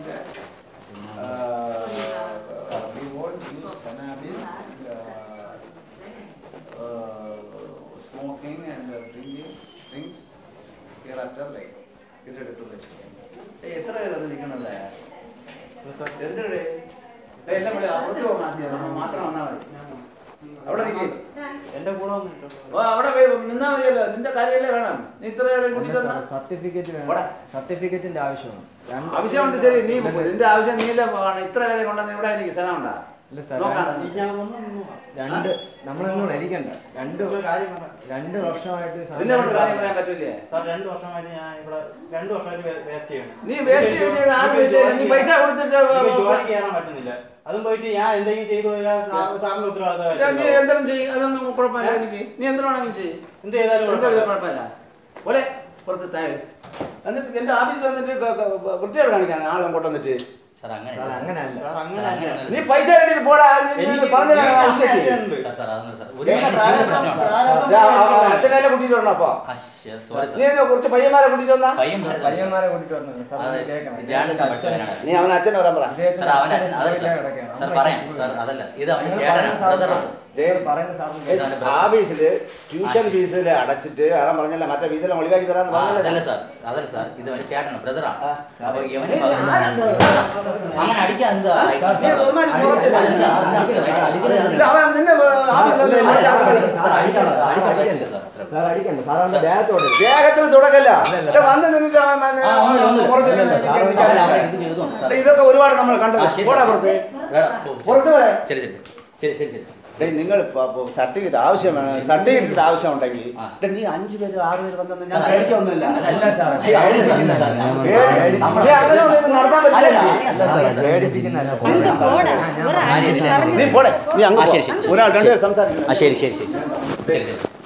that uh, we won't use cannabis, uh, uh, smoking and uh, drinking, drinks hereafter like ഇതെടുത്ത് വെച്ചിട്ടുണ്ട് ഏയ് എത്ര പേര് അത് നിൽക്കണല്ലേ എന്തിനേ എല്ലാം വിളി അപ്പുറത്ത് പോകാൻ ആദ്യം നമ്മൾ മാത്രം വന്നാൽ മതി അവിടെ നിൽക്കേ എന്റെ കൂടെ വന്നിട്ടുണ്ട് ഓ അവിടെ പോയി നിന്നാ മതിയല്ലോ നിന്റെ കാര്യമല്ലേ വേണം നീ ഇത്ര പേരെ കൂട്ടിട്ട് വന്നാ സർട്ടിഫിക്കറ്റ് പോടാ. വേണം സർട്ടിഫിക്കറ്റിന്റെ ആവശ്യമാണ് രണ്ട് ആവശ്യമുണ്ട് ശരി നീ നിന്റെ ആവശ്യം നീല ഇത്ര പേരെ കൊണ്ടുവന്ന് ഇവിടെ എനിക്ക് സ്ഥലമുണ്ടാ ഇല്ല സാർ നോക്കാം ഞാൻ ഒന്ന് നിന്നു രണ്ട് നമ്മളൊന്നും ഇരിക്കണ്ട രണ്ട് ഒരു കാര്യം പറ രണ്ട് വർഷമായിട്ട് നിന്നെ കൊണ്ട് കാര്യം പറയാൻ പറ്റില്ലേ സാർ രണ്ട് വർഷമായിട്ട് ഞാൻ ഇവിടെ രണ്ട് വർഷമായിട്ട് വേസ്റ്റ് ചെയ്യണം നീ വേസ്റ്റ് ചെയ്യുന്നത് ആരും വേസ്റ്റ് ചെയ്യില്ല. നീ പൈസ കൊടുത്തിട്ട് എനിക്ക് ജോലി കയറാൻ പറ്റുന്നില്ല അതും പോയിട്ട് ഞാൻ എന്തെങ്കിലും ചെയ്തു പോയാൽ സാ- സാറിന്റെ നീ ഉത്തരവാദിത്തം എന്തെങ്കിലും ചെയ്യും അതൊന്നും കുഴപ്പമില്ല എനിക്ക് നീ എന്തിനാണെങ്കിലും ചെയ്യും എന്ത് ചെയ്താലും എന്തെങ്കിലും കുഴപ്പമില്ല. കുഴപ്പമില്ല പോലെ പുറത്ത് താഴെ എന്നിട്ട് എന്റെ ഓഫീസിൽ വന്നിട്ട് ക- ക- വൃത്തിയോട് കാണിക്കാൻ ആളും കൊണ്ടുവന്നിട്ട് സാർ അങ്ങനെ സാർ അങ്ങനെയല്ല സാർ അങ്ങനെ അല്ല. നീ പൈസ കണ്ടിട്ട് പോടാ നീ- നീ എനിക്ക് പറഞ്ഞ എനിക്ക് ഉച്ചയ്ക്ക് ആക്സിഡന്റ് ഉണ്ട്. സാർ സാർ അതൊന്നും സാർ ഒരു എന്റെ മിനിറ്റ് പ്രാരാബ്ദം- പ്രശ്നമുണ്ട് പ്രാരാബ്ദം ദാ, ആ, ആ, അച്ഛനെല്ലാം കൂട്ടിട്ട് വരണോ അപ്പൊ സോറി നീ സാർ എന്താ കുറച്ച് പയ്യന്മാരെ കൂട്ടിട്ട് വന്നാ പയ്യൻ പറഞ്ഞില്ല. പയ്യന്മാരെ കൂട്ടിട്ട് വന്നത് സാർ അതെ, ഒന്ന് കേൾക്കണം ജാനു സാർ അച്ഛൻ- പഠിച്ചവനാണ്. നീ അവൻ അച്ഛനെ വരാൻ പറ ഇദ്ദേഹത്തിന് സാർ അവൻ അച്ഛൻ അച്ഛൻ അതല്ല സുഖമില്ലാതെ സാർ കിടക്കുകയാണ്. സാർ നമ്മൾ പറയാം സുഖമില്ല. സാർ അതല്ല ഇത് അവന്റെ നിങ്ങൾ ചേട്ടനാണ് പറയുന്ന സാറിന് ബ്രദറാണ് ദേ, നിങ്ങൾ പറയുന്ന സാറിന് ഏയ്, കേൾക്കണം. ആഫീസില് ട്യൂഷൻ ഫീസിൽ അടച്ചിട്ട് ആരാ പറഞ്ഞല്ല മറ്റേ ഫീസെല്ലാം ഒളിവാക്കി തരാന്ന് ആ, അതല്ല പറഞ്ഞല്ലേ സാർ അതല്ല സാർ ഇത് അവന്റെ ചേട്ടനാണ് ബ്രദറാണ് ആ, അപ്പൊ ഇവന് ഏയ്, ആരെന്ത്? അങ്ങനെ അടിക്കാൻ എന്താ സാർ, നീ ബഹുമാനം കുറച്ചില്ല. അതെന്താ? അതെന്താ? അതെന്താ? ഇല്ല, അവൻ നിന്നെ ഓഫീസിൽ ഇല്ല, ഇല്ല, വന്നിട്ട് ഇല്ല, സാർ അടിക്കണം സാർ അടിക്കണ്ട. അടിക്കണ്ട സാർ സാർ അടിക്കണ്ട സാർ അവന്റെ ദേഹത്തോട് ദേഹത്തിൽ തുടക്കല്ല ഇല്ല, പക്ഷെ വന്ന് നിന്നിട്ട് അവൻ വന്ന് ആ, ഒന്നുമില്ല, ഒന്നുമില്ല. കുറച്ച് ഇല്ല, സാർ, നിൽക്കാൻ അവൻ നിൽക്കാൻ ഇത് ചെയ്തു സാർ. ഇതൊക്കെ ഒരുപാട് നമ്മൾ കണ്ടത് ആ, ശരി, പോടാ സാർ. പുറത്ത് എടാ, പോ, ശരി. പുറത്ത് പോരെ ശരി ശരി ശരി ശരി ശരി ഡേയ് നിങ്ങൾ സർട്ടിഫിക്കറ്റ് ആവശ്യം വേണം സർട്ടിഫിക്കറ്റ് ആവശ്യം ഉണ്ടെങ്കിൽ ആ. ഡേയ് നീ അഞ്ചു പേര് ആറ് പേര് വന്നെന്ന് ഞാൻ സാർ, പേടിക്കൊന്നുമില്ല അല്ല, അല്ല സാർ അയ്യോ, അവന് സാർ, ഇല്ല, സാർ, ഞാൻ പേടി- നമ്മൾ- നീ അങ്ങനെ ഒന്നും ഇത് നടത്താൻ പറ്റില്ല അല്ല സാർ പേടിച്ചിരിക്കുന്നതല്ല. അങ്ങ് പോടാ ഒരാൾ ആരെയും പറഞ്ഞു നീ പോടെ നീ അങ്ങ് ആ, പോ. ശരി, ശരി, ഒരാൾ ശരി. രണ്ടുപേർ സംസാരിക്കുന്നു ആ ശരി ശരി ശരി ശരി ശരി